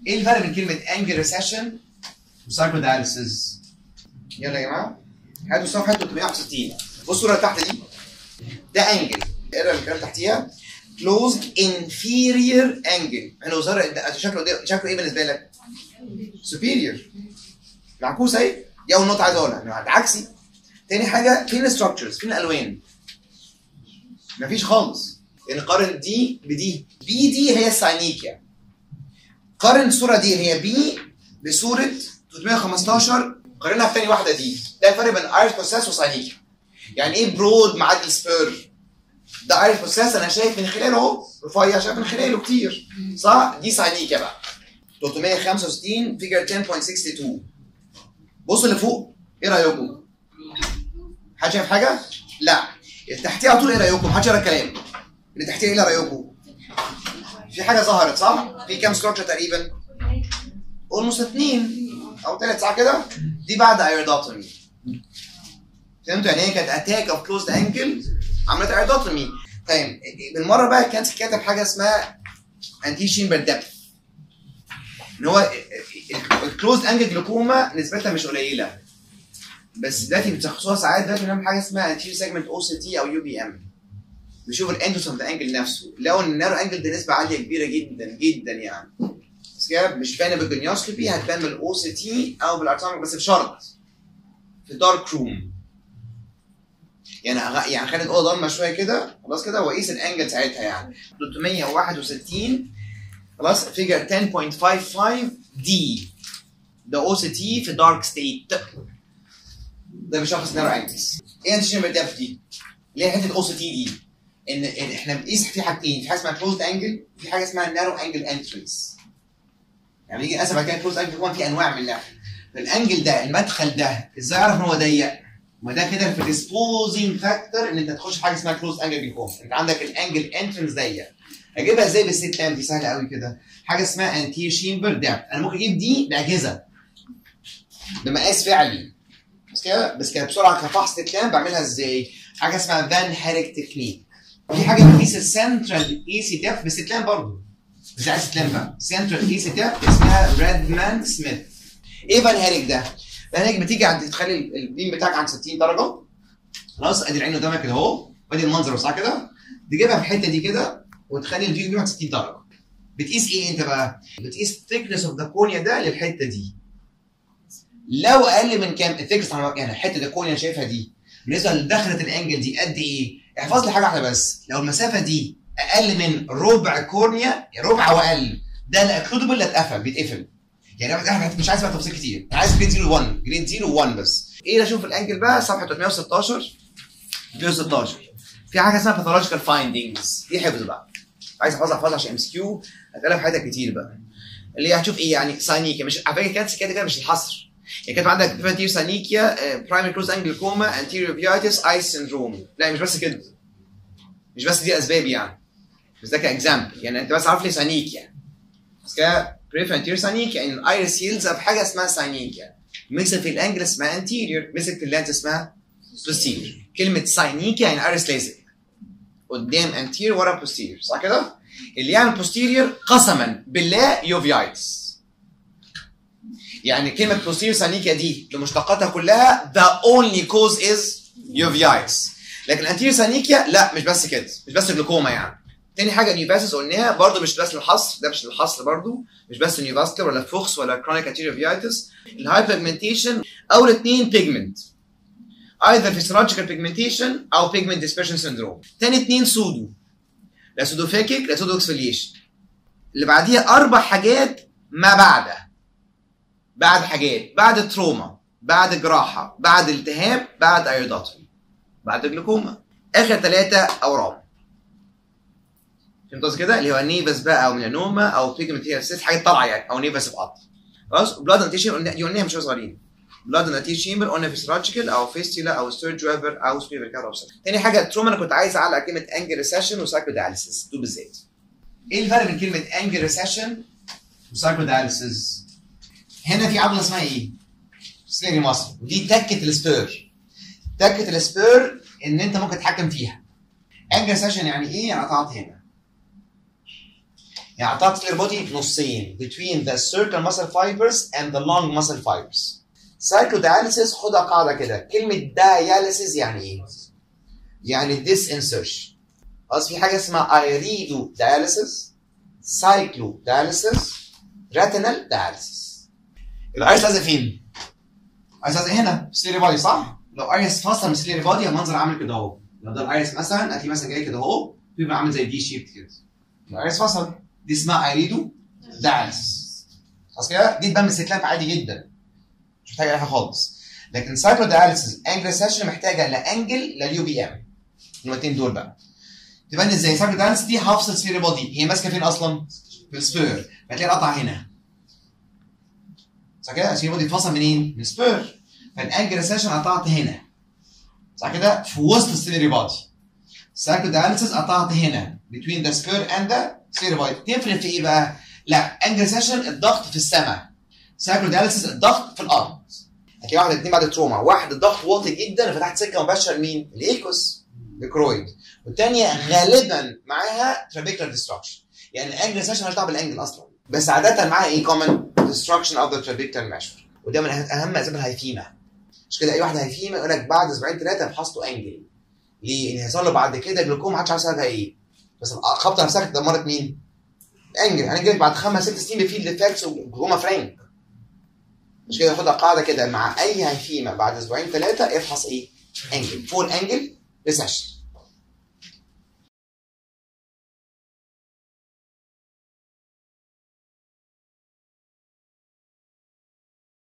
ايه الفرق بين كلمه انجل ريسيشن وسايكوداليسيس يلا يا جماعه هاتوا صفحه 361 بصوا الصوره اللي تحت دي ده انجل اقرا الكلام تحتيها closed inferior angle لو ظهر ده شكله ده شكله ايه بالنسبه لك؟ superior معكوس اهي دي اول نقطه عايز اقولها ده عكسي تاني حاجه فين الستراكشرز فين الالوان مفيش خالص يعني قارن دي بدي بي دي هي الساينيكيا قارن الصوره دي هي بي بصوره 315 قارنها في تاني واحده دي ده الفرق بين ايرس بروسيس وساينيكيا يعني ايه برود معدل سبير ده ايرس بروسيس انا شايف من خلاله اهو رفيع شايف من خلاله كتير صح دي ساينيكيا بقى 365 فيجر 10.62 بصوا اللي فوق ايه رايكم؟ حد شايف حاجه؟ لا اللي تحتيها على طول ايه رايكم؟ محدش يقرا الكلام اللي تحتيها ايه رايكم؟ في حاجه ظهرت صح؟ في كام ستراكشر تقريبا؟ اولموست اثنين او ثلاث ساعات كده دي بعد ايردوتومي فهمتوا يعني هي كانت اتاك اوف كلوزد انكل عملت ايردوتومي طيب بالمره بقى كانت كاتب حاجه اسمها انتي شيمبر ديبث ان هو الكلوزد انجل جلوكوما نسبتها مش قليله بس دلوقتي بتشخصوها ساعات دلوقتي بنعمل حاجه اسمها انتير سيجمنت او سي تي او يو بي ام بنشوف الاندوس اوف ذا انجل نفسه لقوا ان النارو انجل ده نسبه عاليه كبيره جدا جدا يعني بس كده مش باينه بالجنيوسكوبي هتبان بالاو سي تي او بالارتامك بس بشرط في دارك روم يعني أغ... يعني خلي الاوضه ضلمه شويه كده خلاص كده واقيس الانجل ساعتها يعني 361 خلاص فيجر 10.55 دي ده او سي تي في دارك ستيت ده بيشخص نارو انجلز ايه انت شايف الدف دي؟ اللي هي حته الاو سي تي دي ان إن احنا بنقيس في حاجتين في حاجه اسمها كلوزد انجل وفي حاجه اسمها نارو انجل انترنس يعني بيجي نقسم بعد كده كلوزد انجل كمان في انواع منها فالانجل ده المدخل ده ازاي اعرف ان هو ضيق؟ ما ده كده في الديسبوزنج فاكتور ان انت تخش حاجه اسمها كلوزد انجل جلوكوم انت عندك الانجل انترنس ضيق اجيبها ازاي بالست لام دي سهله قوي كده حاجه اسمها انتير شيمبر ديب انا ممكن اجيب دي باجهزه بمقاس فعلي بس كده بس كده بسرعه كفحص لام بعملها ازاي؟ حاجه اسمها فان هيريك تكنيك في حاجه بتقيس السنترال اي سي ديف بستلام برضه مش عايز ستلام بقى سنترال اي سي ديف اسمها ريدمان سميث ايه فان هيريك ده؟ فان هيريك بتيجي عند تخلي البيم بتاعك عند 60 درجه خلاص ادي العين قدامك كده اهو وادي المنظر صح كده تجيبها في الحته دي كده وتخلي الفيو بيم عند 60 درجه بتقيس ايه انت بقى؟ بتقيس الثيكنس اوف ذا كورنيا ده للحته دي لو اقل من كام الثيكنس يعني حته الكورنيا شايفها دي بالنسبه لدخله الانجل دي قد ايه؟ احفظ لي حاجه واحده بس لو المسافه دي اقل من ربع كورنيا ربع واقل ده الاكلودبل اللي اتقفل بيتقفل يعني انا مش عايز بقى تفاصيل كتير انا عايز جريد 0 1 جريد 0 1 بس ايه ده اشوف الانجل بقى صفحه 316 316 في حاجه اسمها باثولوجيكال فايندينجز دي حفظ بقى عايز احفظها احفظها عشان ام اس كيو هتلاقيها في حياتك كتير بقى اللي هي هتشوف ايه يعني ساينيكيا مش على فكره كانت كده كده مش الحصر يعني كاتب عندك فانتير سانيكيا برايمري كلوز انجل كوما انتيريور فيايتس ايس سندروم لا مش بس كده مش بس دي اسباب يعني بس ده كاكزامبل يعني انت بس عارف ليه سانيكيا بس كده بريف انتيريور سانيكيا يعني الايرس هيلز بحاجه اسمها سانيكيا مسك في الانجل اسمها انتيريور مسك في اللانس اسمها بوستيريور كلمه ساينيكيا يعني ايرس ليزك قدام انتيريور ورا بوستيريور صح كده؟ اللي يعمل بوستيريور قسما بالله يوفيايتس يعني كلمة posterior سانيكيا دي بمشتقاتها كلها the only cause is uveitis لكن anterior سانيكيا لا مش بس كده مش بس جلوكوما يعني تاني حاجة نيوفاسيس قلناها برضه مش بس للحصر ده مش للحصر برضه مش بس نيوفاسكولار ولا فوكس ولا chronic anterior uveitis الهاي pigmentation أو الاثنين pigment either physiological pigmentation أو pigment dispersion syndrome تاني اثنين سودو لا سودوفاكيك لا سودو اكسفليشن اللي بعديها أربع حاجات ما بعدها بعد حاجات بعد تروما بعد جراحه بعد التهاب بعد ايودوتومي بعد جلوكوما اخر ثلاثه اورام فهمت قصدي كده اللي هو نيفس بقى او ميلانوما او بيجمنت هي ست حاجات طالعه يعني او نيفس في قطر خلاص بلاد انتيشن دي قلناها مش صغيرين بلاد انتيشن قلنا فيسيولوجيكال او فيستيلا او ستيرج ويفر او سبيفر كاروبسر تاني حاجه التروما انا كنت عايز اعلق كلمه انجل ريسيشن وسايكوداليسيس دول بالذات ايه الفرق بين كلمه انجل ريسيشن وسايكوداليسيس هنا في عضله اسمها ايه؟ سليري مصر ودي تكه السبير تكه السبير ان انت ممكن تتحكم فيها انجل سيشن يعني ايه؟ يعني قطعت هنا يعني اعطاك سكلير بودي نصين between the circle muscle fibers and the long muscle fibers سايكلودياليسيس خدها قاعده كده كلمه dialysis يعني ايه؟ يعني this insertion خلاص في حاجه اسمها ايريدو dialysis سايكلو dialysis retinal dialysis الايرس لازق فين؟ ايرس لازق هنا في سيري بادي صح؟ لو ايرس فاصله من سيري بادي المنظر عامل كده اهو لو ده الايرس مثلا هتلاقيه مثلا جاي كده اهو بيبقى عامل زي دي شيبت كده الايرس فصل دي اسمها ايريدو dialysis خلاص كده دي تبان من الستلاب عادي جدا مش محتاجه اي حاجه خالص لكن سايكلو دياليسيس انجل سيشن محتاجه لا انجل لا اليو بي ام الاثنين دول بقى تبان ازاي سايكلو دياليسيس دي هفصل سفير بودي هي ماسكه فين اصلا؟ في السبير هتلاقي القطع هنا صح كده السفير بودي اتفصل منين؟ من السبير فالانجل سيشن قطعت هنا صح كده في وسط السيري بودي سايكلو دياليسيس قطعت هنا between the spur and the سيري بودي تفرق في ايه بقى؟ لا انجل سيشن الضغط في السماء سايكلو دياليسيس الضغط في الارض هتلاقي واحد اثنين بعد التروما واحد الضغط واطي جدا فتحت سكه مباشره لمين؟ الايكوس الكرويد والثانيه غالبا معاها ترابيكولار ديستراكشن يعني الانجل سيشن مالهاش دعوه بالانجل اصلا بس عاده معاها ايه كومن ديستراكشن اوف ذا ترابيكولار ماشور وده من اهم اسباب الهيفيما مش كده اي واحد هيفيما يقول لك بعد اسبوعين ثلاثه فحصته انجل ليه؟ ان هيحصل له بعد كده جلوكوما محدش عارف سببها ايه بس الخبطه نفسها دمرت مين؟ انجل هنجي بعد خمس ست سنين بفيلد افكتس وجلوكوما فرانك مش كده خدها قاعده كده مع اي هيفيما بعد اسبوعين ثلاثه افحص ايه؟ انجل فول انجل ريسيشن